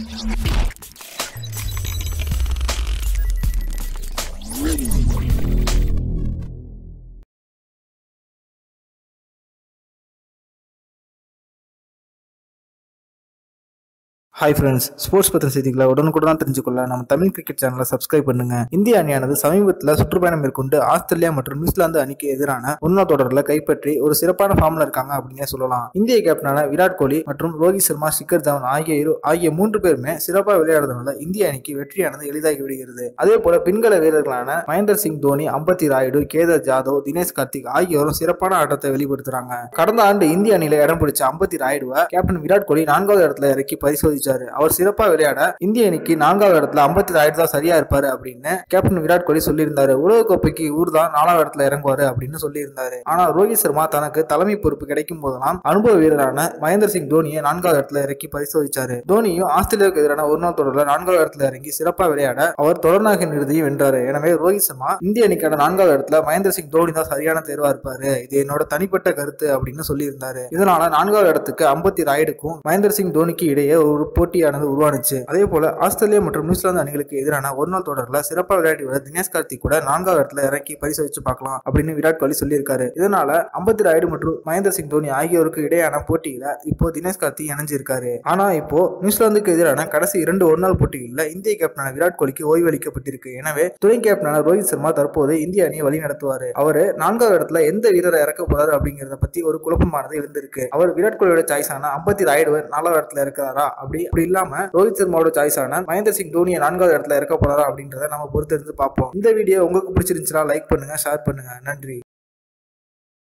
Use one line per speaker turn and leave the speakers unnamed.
hi friends sports பற்றின செய்திகளை உடனுக்குடன் தெரிஞ்சுக்கொள்ள நம்ம தமிழ் கிரிக்கெட் சேனலை சப்ஸ்கிரைப் பண்ணுங்க இந்திய அணியானது சமீபத்தில் சுற்றுப்பயணம் மேற்கொண்டு ஆஸ்திரேலியா மற்றும் நியூசிலாந்து அணிக்கு எதிரான ஒன்னா தொடரில் கைப்பற்றி ஒரு சிறப்பான ஃபார்ம்ல இருக்காங்க அப்படின்னே சொல்லலாம் இந்திய கேப்டனான விராட் கோலி மற்றும் ரோஹித் சர்மா சிக்கர் தவன் ஆகிய இரு ஆகிய மூன்று பேருமே சிறப்பாக விளையாடுறதுனால இந்திய அணிக்கு வெற்றியானது எளிதாகி விடுகிறது அதே போல பின்கள வீரர்களான மகேந்தர் சிங் தோனி அம்பத்தி ராயுடு கேதர் ஜாதவ் தினேஷ் கார்த்திக் ஆகியோரும் சிறப்பான ஆட்டத்தை வெளிப்படுத்துறாங்க கடந்த ஆண்டு இந்திய அணியில இடம் பிடிச்ச அம்பத்தி ராயுடுவை கேப்டன் விராட் கோலி நான்காவது இடத்துல இறக்கி பரிசோதிச்சாரு அவர் சிறப்பா விளையாட இந்திய அணிக்கு நான்காவது இடத்துல அம்பத்தி ராயுடு தான் சரியா இருப்பாரு அப்படின்னு கேப்டன் விராட் கோலி சொல்லியிருந்தாரு உலகக்கோப்பைக்கு இவர் தான் நாலாவது இடத்துல இறங்குவாரு அப்படின்னு சொல்லியிருந்தாரு ஆனா ரோஹித் சர்மா தனக்கு தலைமை பொறுப்பு கிடைக்கும் போதெல்லாம் அனுபவ வீரரான மகேந்திர சிங் தோனியை நான்காவது இடத்துல இறக்கி பரிசோதிச்சாரு தோனியும் ஆஸ்திரேலியாவுக்கு எதிரான ஒரு நாள் தொடரில் நான்காவது இடத்துல இறங்கி சிறப்பா விளையாட அவர் தொடர்நாயக நிறுதியை வென்றாரு எனவே ரோஹித் சர்மா இந்திய அணிக்கான நான்காவது இடத்துல மகேந்திர சிங் தோனி தான் சரியான தேர்வா இருப்பாரு இது என்னோட தனிப்பட்ட கருத்து அப்படின்னு சொல்லியிருந்தாரு இதனால நான்காவது இடத்துக்கு அம்பத்தி ராயுடுக்கும் மகேந்திர சிங் தோனிக்கு இடையே ஒரு போட்டியானது உருவானுச்சு அதே போல ஆஸ்திரேலியா மற்றும் நியூசிலாந்து அணிகளுக்கு எதிரான ஒரு நாள் தொடர்ல சிறப்பா விளையாடி வர தினேஷ் கார்த்திக் கூட நான்காவது இடத்துல இறக்கி பரிசோதிச்சு பார்க்கலாம் அப்படின்னு விராட் கோலி சொல்லியிருக்காரு இதனால அம்பத்தி ராயுடு மற்றும் மகேந்திர சிங் தோனி ஆகியோருக்கு இடையான போட்டியில இப்போ தினேஷ் கார்த்திக் இணைஞ்சிருக்காரு ஆனா இப்போ நியூசிலாந்துக்கு எதிரான கடைசி இரண்டு ஒரு நாள் போட்டிகளில் இந்திய கேப்டனான விராட் கோலிக்கு ஓய்வு அளிக்கப்பட்டிருக்கு எனவே துணை கேப்டனான ரோஹித் சர்மா தற்போது இந்திய அணியை வழி நடத்துவாரு அவரு நான்காவது இடத்துல எந்த வீரரை இறக்க போறாரு அப்படிங்கறத பத்தி ஒரு குழப்பமானது எழுந்திருக்கு அவர் விராட் கோலியோட சாய்ஸ் ஆன அம்பத்தி ராயுடு நாலாவது இடத்துல இருக்கிறாரா அப்படி அப்படி இல்லாம ரோஹித் சர்மாவோட சாய்ஸ் ஆன மகேந்திர சிங் தோனியை நான்காவது இடத்துல இறக்க போறாரா அப்படின்றத நம்ம பொறுத்திருந்து பார்ப்போம் இந்த வீடியோ உங்களுக்கு பிடிச்சிருந்துச்சுன்னா லைக் பண்ணுங்க ஷேர் பண்ணுங்க நன்றி